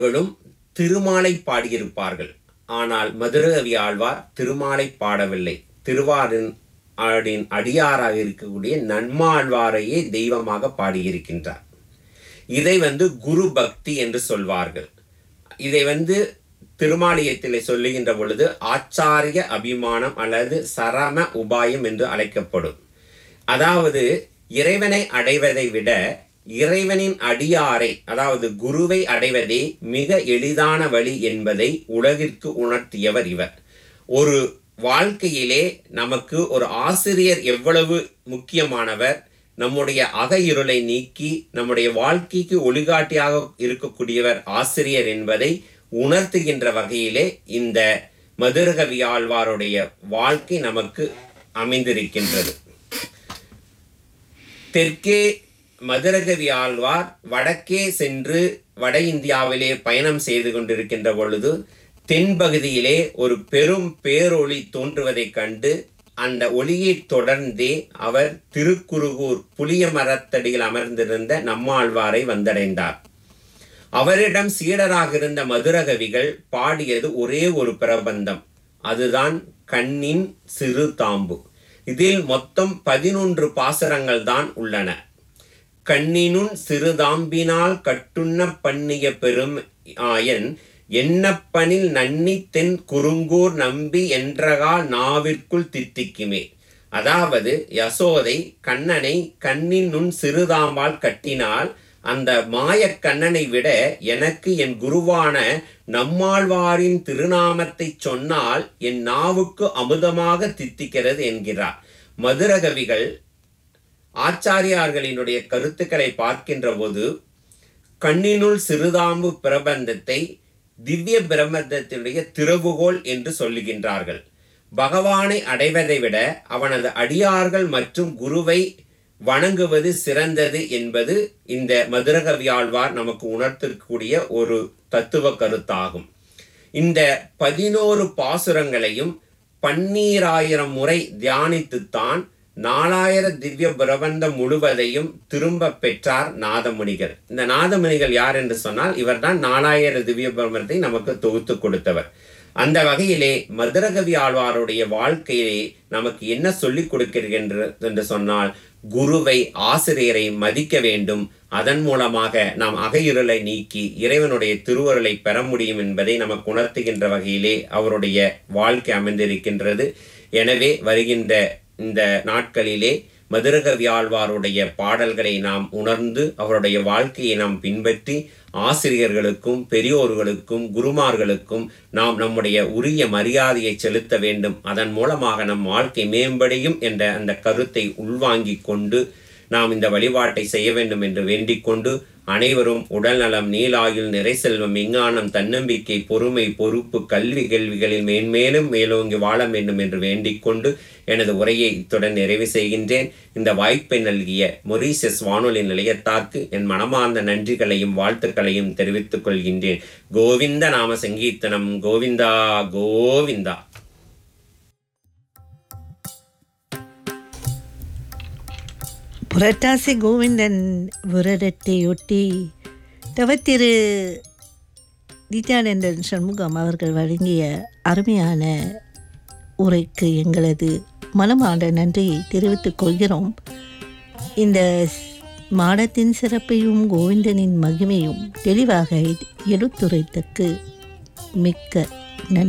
களும் திருமாலை பாடியிருப்பார்கள் ஆனால் மதுரகவி ஆழ்வார் திருமாலை பாடவில்லை திருவாரின் ஆடின் அடியாராக இருக்கக்கூடிய நன்மாழ்வாரையே தெய்வமாக பாடியிருக்கின்றார் இதை வந்து குரு பக்தி என்று சொல்வார்கள் இதை வந்து திருமாலயத்திலே சொல்லுகின்ற பொழுது ஆச்சாரிய அபிமானம் அல்லது சரம உபாயம் என்று அழைக்கப்படும் அதாவது இறைவனை அடைவதை விட இறைவனின் அடியாரை அதாவது குருவை அடைவதே மிக எளிதான வழி என்பதை உலகிற்கு உணர்த்தியவர் இவர் ஒரு வாழ்க்கையிலே நமக்கு ஒரு ஆசிரியர் எவ்வளவு முக்கியமானவர் நம்முடைய அக இருளை நீக்கி நம்முடைய வாழ்க்கைக்கு ஒளிகாட்டியாக இருக்கக்கூடியவர் ஆசிரியர் என்பதை உணர்த்துகின்ற வகையிலே இந்த மதுரகவி ஆழ்வாருடைய வாழ்க்கை நமக்கு அமைந்திருக்கின்றது தெற்கே மதுரகவி ஆழ்வார் வடக்கே சென்று வட இந்தியாவிலே பயணம் செய்து கொண்டிருக்கின்ற பொழுது தென்பகுதியிலே ஒரு பெரும் பேரொளி தோன்றுவதைக் கண்டு அந்த ஒளியைத் தொடர்ந்தே அவர் திருக்குருகூர் புளிய மரத்தடியில் அமர்ந்திருந்த நம்மாழ்வாரை வந்தடைந்தார் அவரிடம் சீடராக இருந்த மதுரகவிகள் பாடியது ஒரே ஒரு பிரபந்தம் அதுதான் கண்ணின் சிறு தாம்பு இதில் மொத்தம் பதினொன்று பாசரங்கள் தான் உள்ளன கண்ணினுன் சிறுதாம்பினால் கட்டுண்ண பண்ணிய பெரும் ஆயன் எண்ணப்பனில் நன்னி தென் குறுங்கூர் நம்பி என்றகா நாவிற்குள் தித்திக்குமே அதாவது யசோதை கண்ணனை கண்ணின் நுண் சிறுதாம்பால் கட்டினால் அந்த மாயக் கண்ணனை விட எனக்கு என் குருவான நம்மாழ்வாரின் திருநாமத்தை சொன்னால் என் நாவுக்கு அமுதமாக தித்திக்கிறது என்கிறார் மதுரகவிகள் ஆச்சாரியார்களினுடைய கருத்துக்களை பார்க்கின்ற போது கண்ணினுள் சிறுதாம்பு பிரபந்தத்தை திவ்ய பிரபந்தத்தினுடைய திறவுகோல் என்று சொல்லுகின்றார்கள் பகவானை அடைவதை விட அவனது அடியார்கள் மற்றும் குருவை வணங்குவது சிறந்தது என்பது இந்த மதுரகவியாழ்வார் நமக்கு உணர்த்தக்கூடிய ஒரு தத்துவ கருத்தாகும் இந்த பதினோரு பாசுரங்களையும் பன்னீராயிரம் முறை தியானித்துத்தான் நாலாயிர திவ்ய பிரபந்தம் முழுவதையும் திரும்ப பெற்றார் நாதமுனிகள் இந்த நாதமுனிகள் யார் என்று சொன்னால் இவர்தான் நாலாயிர திவ்ய பிரபந்தத்தை நமக்கு தொகுத்து கொடுத்தவர் அந்த வகையிலே மதுரகவி ஆழ்வாருடைய வாழ்க்கையிலே நமக்கு என்ன சொல்லிக் கொடுக்கின்றது என்று சொன்னால் குருவை ஆசிரியரை மதிக்க வேண்டும் அதன் மூலமாக நாம் அகையிருளை நீக்கி இறைவனுடைய திருவருளை பெற முடியும் என்பதை நமக்கு உணர்த்துகின்ற வகையிலே அவருடைய வாழ்க்கை அமைந்திருக்கின்றது எனவே வருகின்ற இந்த நாட்களிலே மதுரகவியாழ்வாருடைய பாடல்களை நாம் உணர்ந்து அவருடைய வாழ்க்கையை நாம் பின்பற்றி ஆசிரியர்களுக்கும் பெரியோர்களுக்கும் குருமார்களுக்கும் நாம் நம்முடைய உரிய மரியாதையை செலுத்த வேண்டும் அதன் மூலமாக நம் வாழ்க்கை மேம்படையும் என்ற அந்த கருத்தை உள்வாங்கிக் கொண்டு நாம் இந்த வழிபாட்டை செய்ய வேண்டும் என்று வேண்டிக் கொண்டு அனைவரும் உடல்நலம் நீலாயுள் நிறை செல்வம் விஞ்ஞானம் தன்னம்பிக்கை பொறுமை பொறுப்பு கல்வி கேள்விகளில் மேன்மேலும் மேலோங்கி வாழ வேண்டும் என்று வேண்டிக் கொண்டு எனது உரையை இத்துடன் நிறைவு செய்கின்றேன் இந்த வாய்ப்பை நல்கிய மொரீசஸ் வானொலி நிலையத்தார்க்கு என் மனமார்ந்த நன்றிகளையும் வாழ்த்துக்களையும் தெரிவித்துக் கொள்கின்றேன் கோவிந்த நாம சங்கீர்த்தனம் கோவிந்தா கோவிந்தா புரட்டாசி கோவிந்தன் விரதத்தையொட்டி தவத்திரு நித்யானந்தன் சண்முகம் அவர்கள் வழங்கிய அருமையான உரைக்கு எங்களது மனமார்ந்த நன்றியை தெரிவித்துக் கொள்கிறோம் இந்த மாடத்தின் சிறப்பையும் கோவிந்தனின் மகிமையும் தெளிவாக எடுத்துரைத்தக்கு மிக்க